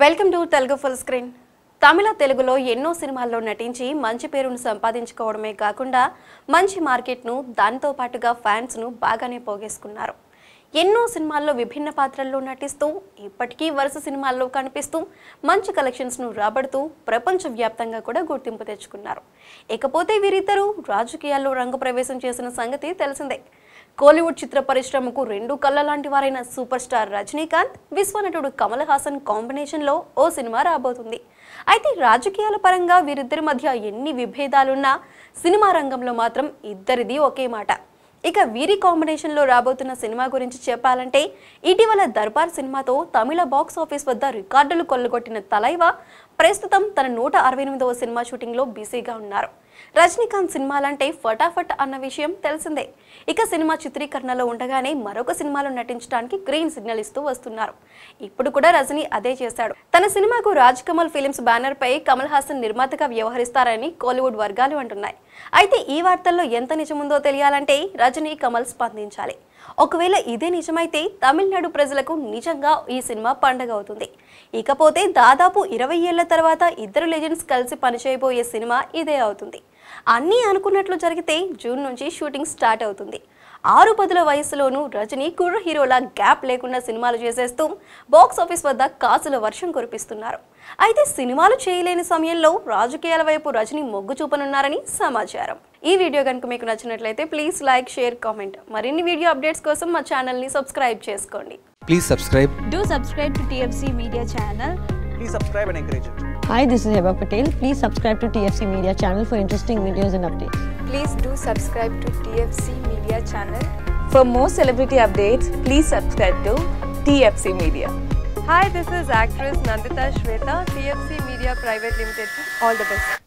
Welcome to Telugu full screen Tamil తెలుగులో ఎన్నో సినిమాల్లో నటించి మంచి పేరును సంపాదించుకోవడమే కాకుండా మంచి మార్కెట్ను దానితో పాటుగా ఫ్యాన్స్ను బాగానే పోగేసుకున్నారు ఎన్నో సినిమాల్లో విభిన్న పాత్రల్లో నటిస్తూ ఇప్పటికీ వరుస సినిమాల్లో కనిపిస్తూ మంచి కలెక్షన్స్ను రాబడుతూ ప్రపంచవ్యాప్తంగా కూడా గుర్తింపు తెచ్చుకున్నారు ఇకపోతే వీరిద్దరూ రాజకీయాల్లో రంగ ప్రవేశం చేసిన సంగతి తెలిసిందే కోలీవుడ్ చిత్ర పరిశ్రమకు రెండు కళ్ళ లాంటి వారైన సూపర్ స్టార్ రజనీకాంత్ విశ్వనటుడు కమల్ హాసన్ కాంబినేషన్లో ఓ సినిమా రాబోతుంది అయితే రాజకీయాల పరంగా వీరిద్దరి మధ్య ఎన్ని విభేదాలున్నా సినిమా రంగంలో మాత్రం ఇద్దరిది ఒకే మాట ఇక వీరి కాంబినేషన్లో రాబోతున్న సినిమా గురించి చెప్పాలంటే ఇటీవల దర్బార్ సినిమాతో తమిళ బాక్స్ ఆఫీస్ వద్ద రికార్డులు కొల్లగొట్టిన తలైవా ప్రస్తుతం తన నూట అరవై ఎనిమిదవ సినిమా షూటింగ్లో బిజీగా ఉన్నారు రజనీకాంత్ సినిమాలంటే ఫటాఫట్ అన్న విషయం తెలిసిందే ఇక సినిమా చిత్రీకరణలో ఉండగానే మరొక సినిమాలో నటించడానికి గ్రీన్ సిగ్నల్ ఇస్తూ వస్తున్నారు ఇప్పుడు కూడా రజనీ అదే చేశాడు తన సినిమాకు రాజ్ కమల్ ఫిలిమ్స్ బ్యానర్ పై కమల్ హాసన్ నిర్మాతగా వ్యవహరిస్తారని కోలీవుడ్ వర్గాలు అంటున్నాయి అయితే ఈ వార్తల్లో ఎంత నిజముందో తెలియాలంటే రజనీ కమల్ స్పందించాలి ఒకవేళ ఇదే నిజమైతే తమిళనాడు ప్రజలకు నిజంగా ఈ సినిమా పండగ అవుతుంది ఇకపోతే దాదాపు ఇరవై ఏళ్ల తర్వాత ఇద్దరు లెజెండ్స్ కలిసి పనిచేయబోయే సినిమా ఇదే అవుతుంది అన్నీ అనుకున్నట్లు జరిగితే జూన్ నుంచి షూటింగ్ స్టార్ట్ అవుతుంది ఆరు పదుల వయసులోనూ రజనీ కుర్ర హీరోలా గ్యాప్ లేకుండా సినిమాలు చేసేస్తూ బాక్స్ ఆఫీస్ వద్ద కాసుల వర్షం కురిపిస్తున్నారు అయితే సినిమాలు చేయలేని సమయంలో రాజకీయాల వైపు రజనీ మొగ్గు చూపనున్నారని సమాచారం ఈ వీడియో కనుక మీకు నచ్చినట్లయితే ప్లీజ్ లైక్ షేర్ కామెంట్ మరిన్ని వీడియో అప్డేట్స్ కోసం మా ఛానల్ని సబ్స్క్రైబ్ చేసుకోండి Please subscribe. Do subscribe to TFC Media channel. please subscribe and encourage it. Hi, this is Heba Patel. Please subscribe to TFC Media channel for interesting videos and updates. Please do subscribe to TFC Media channel. For more celebrity updates, please subscribe to TFC Media. Hi, this is actress Nandita Shweta, TFC Media Private Limited. All the best.